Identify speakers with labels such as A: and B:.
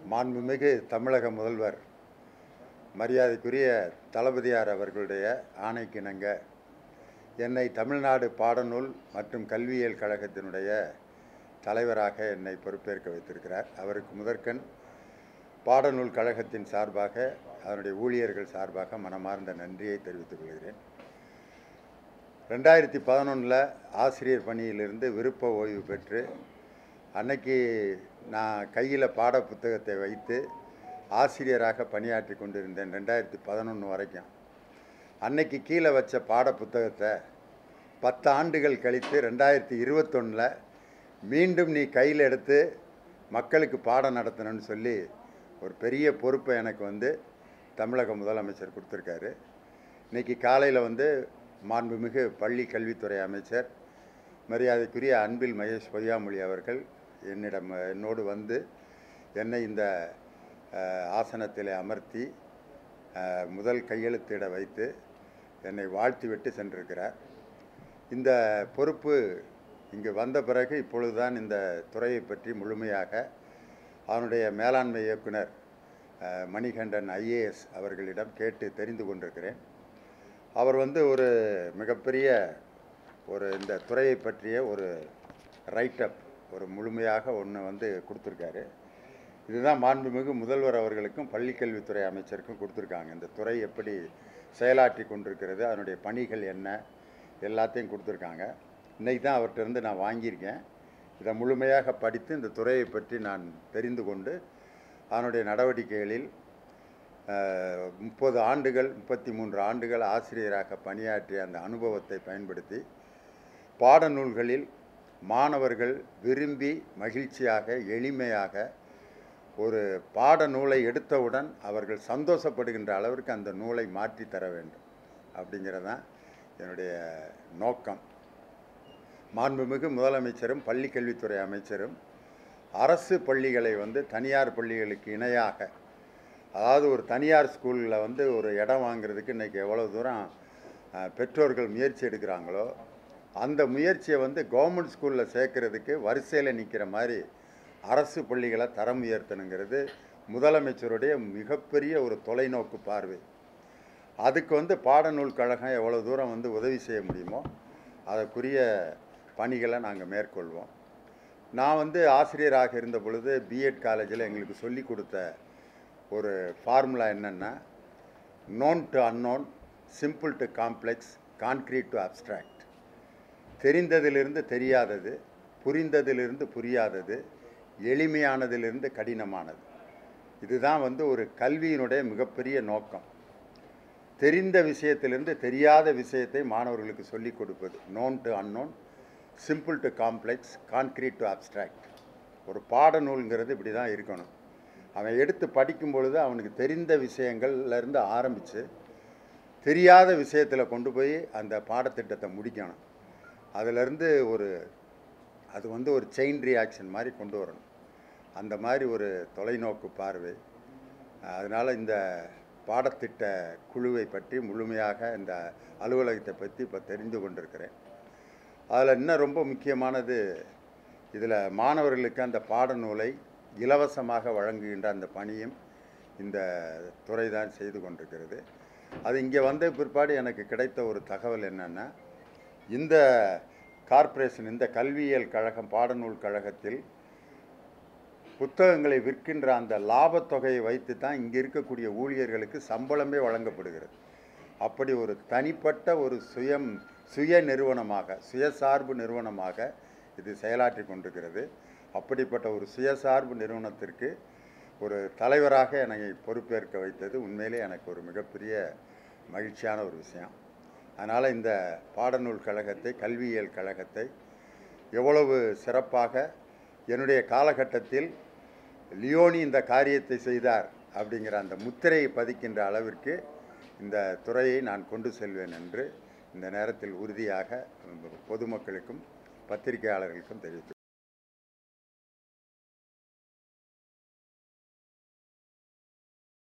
A: மாண்புமிகு தமிழக முதல்வர் மரியாதைக்குரிய தளபதியார் அவர்களுடைய ஆணைக்கிணங்க என்னை தமிழ்நாடு பாடநூல் மற்றும் கல்வியியல் கழகத்தினுடைய தலைவராக என்னை பொறுப்பேற்க வைத்திருக்கிறார் அவருக்கு முதற்கண் பாடநூல் கழகத்தின் சார்பாக அதனுடைய ஊழியர்கள் சார்பாக மனமார்ந்த நன்றியை தெரிவித்துக் கொள்கிறேன் ரெண்டாயிரத்தி பதினொன்றில் ஆசிரியர் பணியிலிருந்து விருப்ப ஓய்வு பெற்று அன்னைக்கு நான் கையில் பாட புத்தகத்தை வைத்து ஆசிரியராக பணியாற்றி கொண்டிருந்தேன் ரெண்டாயிரத்தி பதினொன்று வரைக்கும் அன்னைக்கு கீழே வச்ச பாட புத்தகத்தை பத்து ஆண்டுகள் கழித்து ரெண்டாயிரத்தி இருபத்தொன்னில் மீண்டும் நீ கையில் எடுத்து மக்களுக்கு பாடம் நடத்தணும்னு சொல்லி ஒரு பெரிய பொறுப்பை எனக்கு வந்து தமிழக முதலமைச்சர் கொடுத்துருக்காரு இன்றைக்கி காலையில் வந்து மாண்புமிகு பள்ளி கல்வித்துறை அமைச்சர் மரியாதைக்குரிய அன்பில் மகேஷ் பொய்யாமொழி அவர்கள் என்னிடம் என்னோடு வந்து என்னை இந்த அஹ், ஆசனத்திலே அமர்த்தி அஹ், முதல் கையெழுத்திட வைத்து என்னை வாழ்த்திவிட்டு சென்றிருக்கிறார் இந்த பொறுப்பு இங்கு வந்த பிறகு இப்பொழுதுதான் இந்த துறையை பற்றி முழுமையாக அவனுடைய மேலாண்மை இயக்குனர் அஹ், மணிகண்டன் ஐஏஎஸ் அவர்களிடம் கேட்டு தெரிந்து கொண்டிருக்கிறேன் அவர் வந்து ஒரு மிகப்பெரிய ஒரு இந்த துறையை பற்றிய ஒரு ரைட்டப் ஒரு முழுமையாக ஒன்று வந்து கொடுத்துருக்காரு இதுதான் மாண்புமிகு முதல்வர் அவர்களுக்கும் பள்ளிக்கல்வித்துறை அமைச்சருக்கும் கொடுத்துருக்காங்க இந்த துறை எப்படி செயலாற்றி கொண்டிருக்கிறது அதனுடைய பணிகள் என்ன எல்லாத்தையும் கொடுத்துருக்காங்க இன்றைக்கி தான் அவர்கிட்ட இருந்து நான் வாங்கியிருக்கேன் இதை முழுமையாக படித்து இந்த துறையை பற்றி நான் தெரிந்து கொண்டு அதனுடைய நடவடிக்கைகளில் அஹ், முப்பது ஆண்டுகள் முப்பத்தி மூன்று ஆண்டுகள் ஆசிரியராக பணியாற்றிய அந்த அனுபவத்தை பயன்படுத்தி பாடநூல்களில் மாணவர்கள் விரும்பி மகிழ்ச்சியாக எளிமையாக ஒரு பாடநூலை எடுத்தவுடன் அவர்கள் சந்தோஷப்படுகின்ற அளவிற்கு அந்த நூலை மாற்றி தர வேண்டும் அப்படிங்கிறது தான் என்னுடைய நோக்கம் மாண்புமிகு முதலமைச்சரும் பள்ளிக்கல்வித்துறை அமைச்சரும் அரசு பள்ளிகளை வந்து தனியார் பள்ளிகளுக்கு இணையாக அதாவது ஒரு தனியார் ஸ்கூலில் வந்து ஒரு இடம் வாங்குறதுக்கு இன்றைக்கி எவ்வளோ தூரம் அஹ், பெற்றோர்கள் முயற்சி எடுக்கிறாங்களோ அந்த முயற்சியை வந்து கவர்மெண்ட் ஸ்கூலில் சேர்க்கறதுக்கு வரிசையில் நிற்கிற மாதிரி அரசு பள்ளிகளை தரம் உயர்த்தணுங்கிறது முதலமைச்சருடைய மிகப்பெரிய ஒரு தொலைநோக்கு பார்வை அதுக்கு வந்து பாடநூல் கழகம் எவ்வளோ தூரம் வந்து உதவி செய்ய முடியுமோ அதற்குரிய பணிகளை நாங்கள் மேற்கொள்வோம் நான் வந்து ஆசிரியராக இருந்த பொழுது பிஎட் காலேஜில் எங்களுக்கு சொல்லி கொடுத்த ஒரு ஃபார்முலா என்னென்னா known to unknown simple to complex concrete to abstract தெரிந்ததிலிருந்து தெரியாதது புரிந்ததிலிருந்து புரியாதது எளிமையானதிலிருந்து கடினமானது இதுதான் வந்து ஒரு கல்வியினுடைய மிகப்பெரிய நோக்கம் தெரிந்த விஷயத்திலிருந்து தெரியாத விஷயத்தை மாணவர்களுக்கு சொல்லிக் கொடுப்பது known to unknown simple to complex concrete to abstract ஒரு பாடநூல்ங்கிறது இப்படி தான் இருக்கணும் அவன் எடுத்து படிக்கும் பொழுது அவனுக்கு தெரிந்த விஷயங்கள்ல இருந்து ஆரம்பித்து தெரியாத விஷயத்தில் கொண்டு போய் அந்த பாடத்திட்டத்தை முடிக்கணும் அதிலிருந்து ஒரு அது வந்து ஒரு செயின் ரியாக்ஷன் மாதிரி கொண்டு வரணும் அந்த மாதிரி ஒரு தொலைநோக்கு பார்வை அதனால் இந்த பாடத்திட்ட குழுவை பற்றி முழுமையாக இந்த அலுவலகத்தை பற்றி இப்போ தெரிந்து கொண்டிருக்கிறேன் அதில் இன்னும் ரொம்ப முக்கியமானது இதில் மாணவர்களுக்கு அந்த பாடநூலை இலவசமாக வழங்குகின்ற அந்த பணியும் இந்த துறை தான் செய்து கொண்டிருக்கிறது அது இங்கே வந்த பிற்பாடு எனக்கு கிடைத்த ஒரு தகவல் என்னென்னா இந்த கார்ப்பரேஷன் இந்த கல்வியியல் கழகம் பாடநூல் கழகத்தில் புத்தகங்களை விற்கின்ற அந்த லாபத்தொகையை வைத்து தான் இங்கே இருக்கக்கூடிய ஊழியர்களுக்கு சம்பளமே வழங்கப்படுகிறது அப்படி ஒரு தனிப்பட்ட ஒரு சுயம் சுய நிறுவனமாக சுயசார்பு நிறுவனமாக இது செயலாற்றி கொண்டிருக்கிறது அப்படிப்பட்ட ஒரு சுயசார்பு நிறுவனத்திற்கு ஒரு தலைவராக என்னை பொறுப்பேற்க வைத்தது உண்மையிலே எனக்கு ஒரு மிகப்பெரிய மகிழ்ச்சியான ஒரு விஷயம் அதனால் இந்த பாடநூல் கழகத்தை கல்வியியல் கழகத்தை எவ்வளவு சிறப்பாக என்னுடைய காலகட்டத்தில் லியோனி இந்த காரியத்தை செய்தார் அப்படிங்கிற அந்த முத்திரையை பதிக்கின்ற அளவிற்கு இந்த துறையை நான் கொண்டு செல்வேன் என்று இந்த நேரத்தில் உறுதியாக பொதுமக்களுக்கும் பத்திரிகையாளர்களுக்கும் தெரிவித்துக்